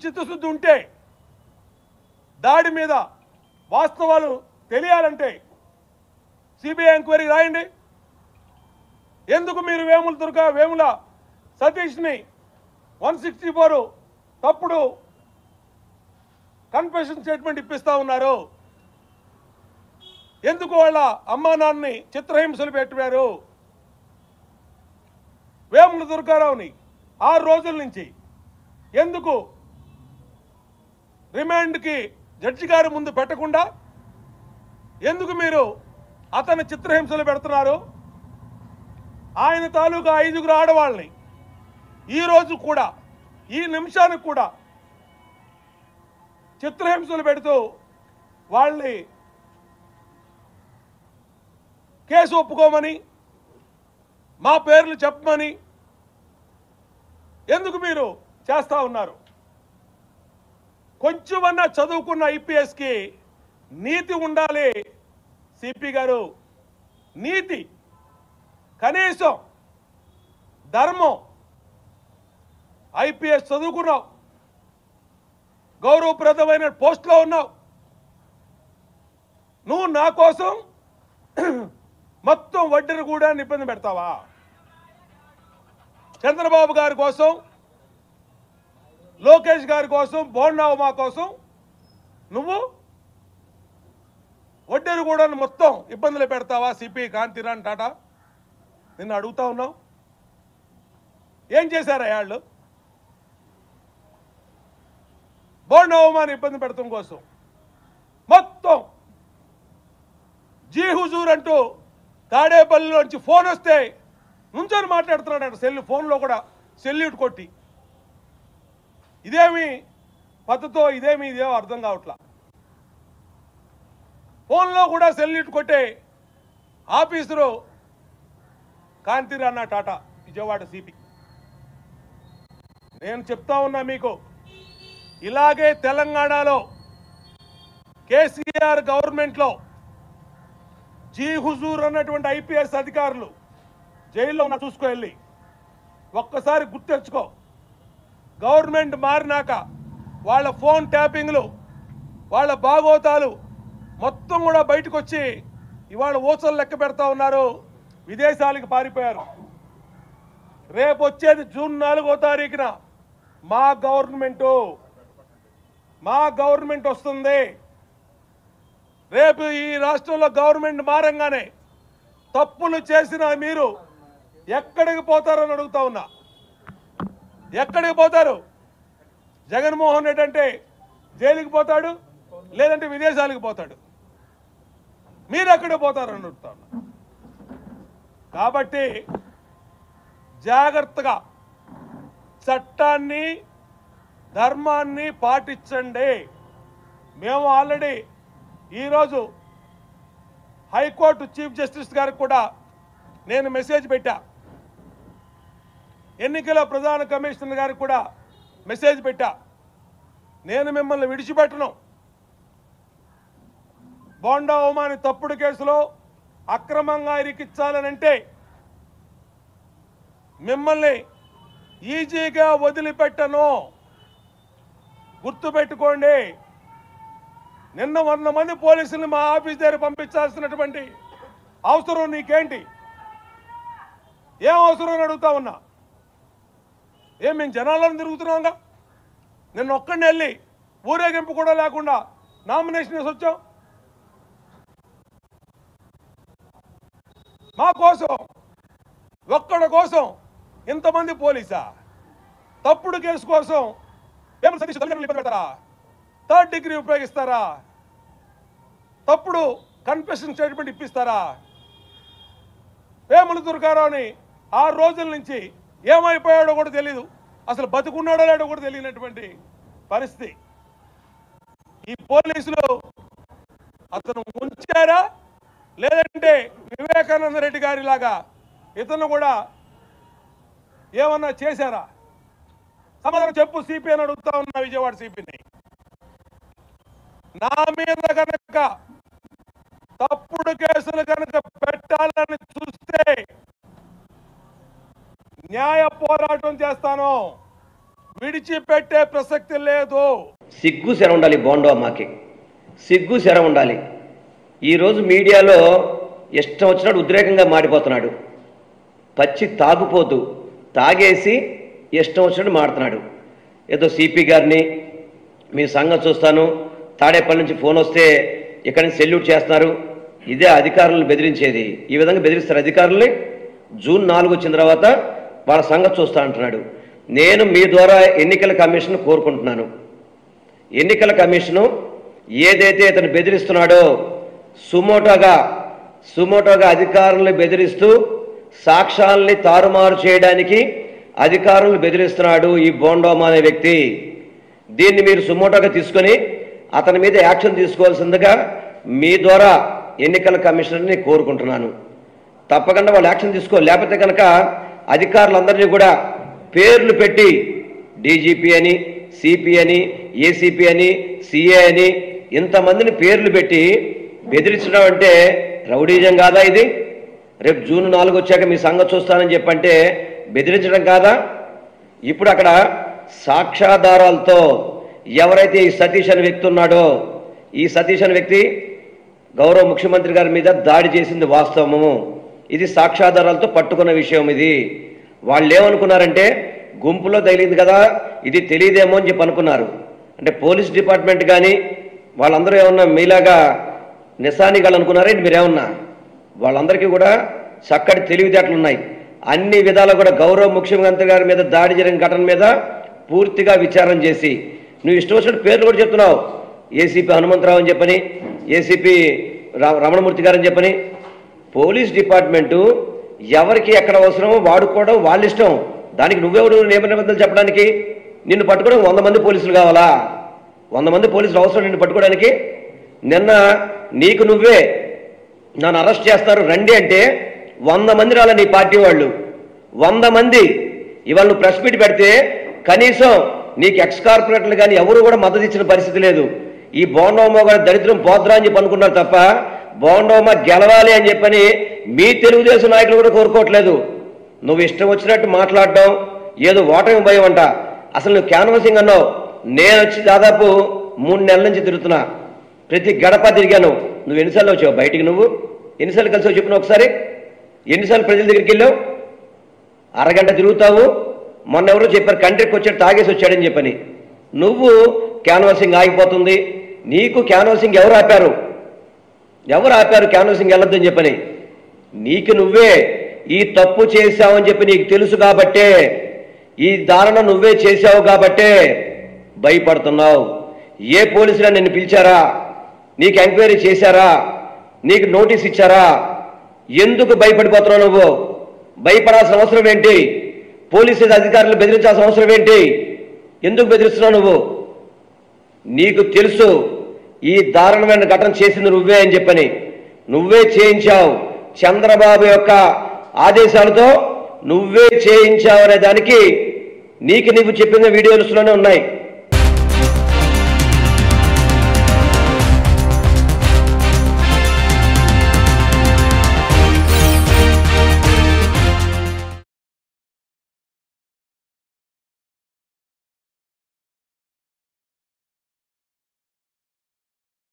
చిత్తశుద్ధి ఉంటే దాడి మీద వాస్తవాలు తెలియాలంటే సిబిఐ ఎంక్వైరీ రాయండి ఎందుకు మీరు వేముల దుర్గా వేముల సతీష్ని వన్ సిక్స్టీ ఫోర్ తప్పుడు కన్ఫెషన్ స్టేట్మెంట్ ఇప్పిస్తా ఉన్నారు ఎందుకు వాళ్ళ అమ్మా నాన్నని చిత్రహింసలు పెట్టారు వేముల దుర్గారావుని ఆరు రోజుల నుంచి ఎందుకు రిమాండ్కి జడ్జి గారి ముందు పెట్టకుండా ఎందుకు మీరు అతని చిత్రహింసలు పెడుతున్నారు ఆయన తాలూకా ఐదుగురు ఆడవాళ్ళని ఈరోజు కూడా ఈ నిమిషానికి కూడా చిత్రహింసలు పెడుతూ వాళ్ళని కేసు ఒప్పుకోమని మా పేర్లు చెప్పమని ఎందుకు మీరు చేస్తా ఉన్నారు కొంచెమన్నా చదువుకున్న ఐపీఎస్కి నీతి ఉండాలి సిపి గారు నీతి కనీసం ధర్మం ఐపీఎస్ చదువుకున్నావు గౌరవప్రదమైన పోస్ట్లో ఉన్నావు నువ్వు నా కోసం మొత్తం వడ్డీని కూడా ఇబ్బంది పెడతావా చంద్రబాబు గారి కోసం లోకేష్ గారి కోసం బోండావమా కోసం నువ్వు వడ్డీరు కూడా మొత్తం ఇబ్బందులు పెడతావా సిపి కాంతిరాన్ టాటా నిన్ను అడుగుతా ఉన్నావు ఏం చేశారా వాళ్ళు బోండావమాని ఇబ్బంది పెడతాం కోసం మొత్తం జీ హుజూర్ అంటూ తాడేపల్లిలోంచి ఫోన్ వస్తే నుంచొని మాట్లాడుతున్నాడు సెల్ ఫోన్లో కూడా సెల్యూట్ కొట్టి ఇదేమి పద్ధతో ఇదేమి ఇదేమో అర్థం కావట్లా ఫోన్లో కూడా సెల్యూట్ కొట్టే ఆఫీసరు కాంతిరాన్న టాటా విజయవాడ సిపి నేను చెప్తా ఉన్నా మీకు ఇలాగే తెలంగాణలో కేసీఆర్ గవర్నమెంట్లో జీ హుజూర్ అన్నటువంటి ఐపీఎస్ అధికారులు జైల్లో ఉన్న చూసుకో వెళ్ళి ఒక్కసారి గుర్తెచ్చుకో గవర్నమెంట్ మారినాక వాళ్ళ ఫోన్ ట్యాపింగ్లు వాళ్ళ బాగోతాలు మొత్తం కూడా బయటకు వచ్చి ఇవాళ ఊచలు లెక్క పెడతా ఉన్నారు విదేశాలకు పారిపోయారు రేపు వచ్చేది జూన్ నాలుగో తారీఖున మా గవర్నమెంటు మా గవర్నమెంట్ వస్తుంది రేపు ఈ రాష్ట్రంలో గవర్నమెంట్ మారంగానే తప్పులు చేసిన మీరు ఎక్కడికి పోతారని అడుగుతా ఉన్నా ఎక్కడికి పోతారు జగన్మోహన్ రెడ్డి అంటే జైలుకి పోతాడు లేదంటే విదేశాలకు పోతాడు మీరు ఎక్కడికి పోతారని అడుగుతా ఉన్నా కాబట్టి జాగ్రత్తగా చట్టాన్ని ధర్మాన్ని పాటించండి మేము ఆల్రెడీ ఈరోజు హైకోర్టు చీఫ్ జస్టిస్ గారికి కూడా నేను మెసేజ్ పెట్టా ఎన్నికల ప్రధాన కమిషనర్ గారికి కూడా మెసేజ్ పెట్టా నేను మిమ్మల్ని విడిచిపెట్టను బోండా ఓమాని తప్పుడు కేసులో అక్రమంగా ఇరికిచ్చాలనంటే మిమ్మల్ని ఈజీగా వదిలిపెట్టను గుర్తుపెట్టుకోండి నిన్న వంద మంది పోలీసులు మా ఆఫీస్ దగ్గర పంపించాల్సినటువంటి అవసరం నీకేంటి ఏం అవసరం అని అడుగుతా ఉన్నా ఏం మేము జనాలను తిరుగుతున్నాంగా నిన్న ఒక్కడిని వెళ్ళి ఊరేగింపు కూడా లేకుండా నామినేషన్ వేసి వచ్చాం మా కోసం ఒక్కడి కోసం ఇంతమంది పోలీసా తప్పుడు కేసు కోసం ఏం సతీష్ తల్లిదండ్రులు ఇబ్బంది పెడతారా థర్డ్ డిగ్రీ ఉపయోగిస్తారా తప్పుడు కన్ఫెషన్ స్టేట్మెంట్ ఇప్పిస్తారా వేముల దుర్గారావుని ఆరు రోజుల నుంచి ఏమైపోయాడో కూడా తెలియదు అసలు బతుకున్నాడో లేడో కూడా తెలియనటువంటి పరిస్థితి ఈ పోలీసులు అతను ఉంచారా లేదంటే వివేకానంద రెడ్డి గారి లాగా ఇతను కూడా ఏమన్నా చేశారా సమాధానం చెప్పు సిపి అని అడుగుతా ఉన్నా విజయవాడ సిపిని నా మీద కనుక తప్పుడు కేసులు కనుక పెట్టాలని చూస్తే న్యాయ పోరాటం చేస్తాను విడిచిపెట్టే ప్రసక్తి లేదు సిగ్గు శర ఉండాలి బోండో అమ్మకి సిగ్గు శర ఉండాలి ఈరోజు మీడియాలో ఇష్టం వచ్చినట్టు ఉద్రేకంగా మాడిపోతున్నాడు పచ్చి తాగుపోతూ తాగేసి ఇష్టం వచ్చినట్టు మాడుతున్నాడు ఏదో సిపి గారిని మీ సంగతి చూస్తాను తాడేపల్లి నుంచి ఫోన్ వస్తే ఇక్కడి నుంచి సెల్యూట్ చేస్తున్నారు ఇదే అధికారులను బెదిరించేది ఈ విధంగా బెదిరిస్తారు అధికారుల్ని జూన్ నాలుగు వచ్చిన తర్వాత వాళ్ళ సంగతి చూస్తా అంటున్నాడు నేను మీ ద్వారా ఎన్నికల కమిషన్ కోరుకుంటున్నాను ఎన్నికల కమిషను ఏదైతే ఇతను బెదిరిస్తున్నాడో సుమోటోగా సుమోటోగా అధికారులను బెదిరిస్తూ సాక్ష్యాల్ని తారుమారు చేయడానికి అధికారులను బెదిరిస్తున్నాడు ఈ బోండోమా అనే వ్యక్తి దీన్ని మీరు సుమోటోగా తీసుకొని అతని మీద యాక్షన్ తీసుకోవాల్సిందిగా మీ ద్వారా ఎన్నికల కమిషనర్ని కోరుకుంటున్నాను తప్పకుండా వాళ్ళు యాక్షన్ తీసుకోవాలి లేకపోతే కనుక అధికారులందరినీ కూడా పేర్లు పెట్టి డీజీపీ అని సిపి అని ఏసీపీ అని సిఏ అని ఇంతమందిని పేర్లు పెట్టి బెదిరించడం అంటే రౌడీజం కాదా ఇది రేపు జూన్ నాలుగు వచ్చాక మీ సంగతి చూస్తానని చెప్పంటే బెదిరించడం కాదా ఇప్పుడు అక్కడ సాక్ష్యాధారాలతో ఎవరైతే ఈ సతీష్ అనే వ్యక్తి ఉన్నాడో ఈ సతీష్ అనే వ్యక్తి గౌరవ ముఖ్యమంత్రి గారి మీద దాడి చేసింది వాస్తవము ఇది సాక్ష్యాధారాలతో పట్టుకున్న విషయం ఇది వాళ్ళు ఏమనుకున్నారంటే గుంపులో తగిలింది కదా ఇది తెలియదేమో అని చెప్పి అనుకున్నారు అంటే పోలీస్ డిపార్ట్మెంట్ కానీ వాళ్ళందరూ ఏమన్నా మీలాగా నిశానిగాళ్ళు అనుకున్నారా ఏంటి మీరేమన్నా వాళ్ళందరికీ కూడా చక్కటి తెలివితేటలు ఉన్నాయి అన్ని విధాలు కూడా గౌరవ ముఖ్యమంత్రి గారి మీద దాడి జరిగిన ఘటన మీద పూర్తిగా విచారం చేసి నువ్వు ఇష్టం వచ్చినట్టు పేర్లు కూడా చెప్తున్నావు ఏసీపీ హనుమంతరావు అని చెప్పని ఏసీపీ రా- రమణమూర్తి గారు అని చెప్పని పోలీస్ డిపార్ట్మెంటు ఎవరికి ఎక్కడ అవసరమో వాడుకోవడం వాళ్ళ ఇష్టం దానికి నువ్వెవడు నియమ నిబంధనలు చెప్పడానికి నిన్ను పట్టుకోవడం వంద మంది పోలీసులు కావాలా వంద మంది పోలీసులు అవసరం నిన్ను పట్టుకోవడానికి నిన్న నీకు నువ్వే నన్ను అరెస్ట్ చేస్తారు రండి అంటే వంద మంది రాల నీ పార్టీ వాళ్ళు వంద మంది ఇవాళ నువ్వు ప్రెస్ మీట్ పెడితే కనీసం నీకు ఎక్స్ కార్పొరేటర్లు కానీ ఎవరు కూడా మద్దతు ఇచ్చిన పరిస్థితి లేదు ఈ బోండోమా గారి దరిద్రం పోద్రా అని చెప్పి అనుకున్నారు తప్ప బోండోమా గెలవాలి అని చెప్పని మీ తెలుగుదేశం నాయకులు కూడా కోరుకోవట్లేదు నువ్వు ఇష్టం వచ్చినట్టు మాట్లాడడం ఏదో ఓటమి భయం అంట అసలు నువ్వు క్యాన్వసింగ్ అన్నావు నేను వచ్చి దాదాపు మూడు నెలల నుంచి తిరుగుతున్నా ప్రతి గడప తిరిగాను నువ్వు ఎన్నిసార్లు వచ్చావు బయటికి నువ్వు ఎన్నిసార్లు కలిసావు చెప్పిన ఒకసారి ఎన్నిసార్లు ప్రజల దగ్గరికి వెళ్ళావు అరగంట తిరుగుతావు మొన్న ఎవరో చెప్పారు కంట్రీకి వచ్చాడు తాగేసి వచ్చాడని చెప్పని నువ్వు క్యాన్వాసింగ్ ఆగిపోతుంది నీకు క్యాన్వాసింగ్ ఎవరు ఆపారు ఎవరు ఆపారు క్యాన్వాసింగ్ వెళ్ళొద్దని చెప్పని నీకు నువ్వే ఈ తప్పు చేశావని చెప్పి నీకు తెలుసు కాబట్టే ఈ దారుణ నువ్వే చేశావు కాబట్టే భయపడుతున్నావు ఏ పోలీసులు నిన్ను పిలిచారా నీకు ఎంక్వైరీ చేశారా నీకు నోటీస్ ఇచ్చారా ఎందుకు భయపడిపోతున్నావు నువ్వు భయపడాల్సిన అవసరం ఏంటి పోలీసు అధికారులు బెదిరించాల్సిన అవసరం ఏంటి ఎందుకు బెదిరిస్తున్నావు నువ్వు నీకు తెలుసు ఈ దారుణమైన ఘటన చేసింది నువ్వే అని చెప్పని నువ్వే చేయించావు చంద్రబాబు యొక్క ఆదేశాలతో నువ్వే చేయించావు అనే దానికి నీకు నీవు చెప్పిన వీడియోస్లోనే ఉన్నాయి